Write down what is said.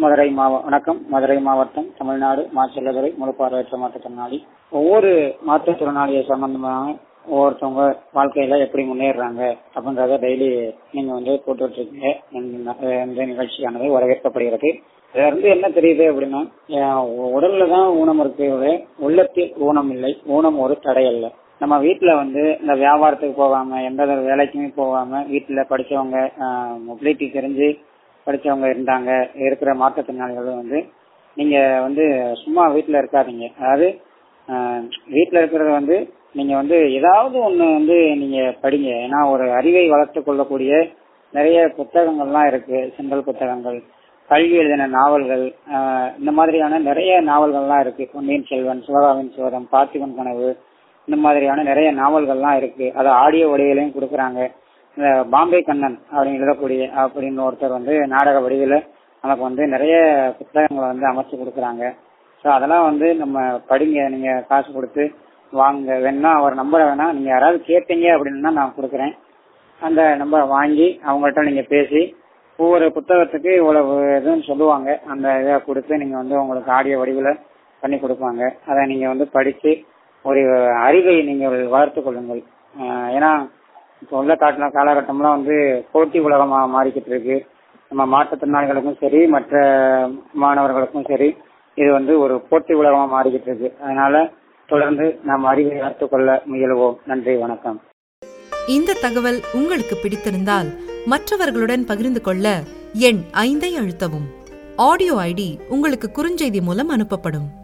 மதுரை மாவ வணக்கம் மதுரை மாவட்டம் தமிழ்நாடு மாச்சல்லதுறை முழுப்பார்வையற்ற மாற்றுத்திறனாளி ஒவ்வொரு மாற்றுத்திறனாளியை சம்பந்தமாக ஒவ்வொருத்தவங்க வாழ்க்கையில எப்படி முன்னேறாங்க அப்படின்றத டெய்லி நீங்க வந்து போட்டுட்டு இருக்கீங்க இந்த- இந்த நிகழ்ச்சியானது வரவேற்கப்படுகிறது இதுல இருந்து என்ன தெரியுது அப்படின்னா அஹ் உடல்ல தான் ஊனம் இருக்கு உள்ளத்தில் ஊனம் இல்லை ஊனம் ஒரு தடை அல்ல நம்ம வீட்டுல வந்து இந்த வியாபாரத்துக்கு போகாம எந்த ஒரு வேலைக்குமே போகாம வீட்டுல படிச்சவங்க மொபிலிட்டி தெரிஞ்சு படிச்சவங்க இருந்தாங்க இருக்கிற மாற்றுத்திறனாளிகள் வந்து நீங்க வந்து சும்மா வீட்டுல இருக்காதீங்க அதாவது ஆஹ், வீட்டுல இருக்கிறது வந்து நீங்க வந்து ஏதாவது ஒண்ணு வந்து நீங்க படிங்க ஏன்னா ஒரு அறிவை வளர்த்து கொள்ளக்கூடிய நிறைய புத்தகங்கள்லாம் இருக்கு செங்கல் புத்தகங்கள் கல்வி எழுதின நாவல்கள் ஆஹ், இந்த மாதிரியான நிறைய நாவல்கள்லாம் இருக்கு பொன்னியின் செல்வன் சிவகாமின் சிவரம் பார்த்திபன் கனவு இந்த மாதிரியான நிறைய நாவல்கள்லாம் இருக்கு அது ஆடியோ வடிவிலையும் கொடுக்குறாங்க இந்த பாம்பே கண்ணன் அப்படின்னு எழுதக்கூடிய அப்படின்னு ஒருத்தர் வந்து நாடக வடிவில நமக்கு வந்து நிறைய புத்தகங்களை வந்து அமைச்சு கொடுக்குறாங்க ஸோ அதெல்லாம் வந்து நம்ம படிங்க நீங்க காசு கொடுத்து வாங்க வேணா அவர் நம்பரை வேணா நீங்க யாராவது கேட்டீங்க அப்படின்னா நான் கொடுக்குறேன் அந்த நம்பரை வாங்கி அவங்கள்ட்ட நீங்க பேசி ஒவ்வொரு புத்தகத்துக்கு இவ்வளவு இதுன்னு சொல்லுவாங்க அந்த இதை கொடுத்து நீங்க வந்து உங்களுக்கு ஆடியோ வடிவில் பண்ணி கொடுப்பாங்க அதை நீங்க வந்து படிச்சு ஒரு அறிவை நீங்கள் வளர்த்துக் கொள்ளுங்கள் ஆஹ் ஏன்னா இப்போ உள்ள காட்டின காலகட்டம்லாம் வந்து போட்டி உலகமா மாறிக்கிட்டு இருக்கு நம்ம மாற்றுத்திறனாளிகளுக்கும் சரி மற்ற மாணவர்களுக்கும் சரி இது வந்து ஒரு போட்டி உலகமா மாறிக்கிட்டு இருக்கு அதனால தொடர்ந்து நாம் அறிவை வளர்த்துக் கொள்ள முயலுவோம் நன்றி வணக்கம் இந்த தகவல் உங்களுக்கு பிடித்திருந்தால் மற்றவர்களுடன் பகிர்ந்து கொள்ள எண் ஐந்தை அழுத்தவும் ஆடியோ ஐடி உங்களுக்கு குறுஞ்செய்தி மூலம் அனுப்பப்படும்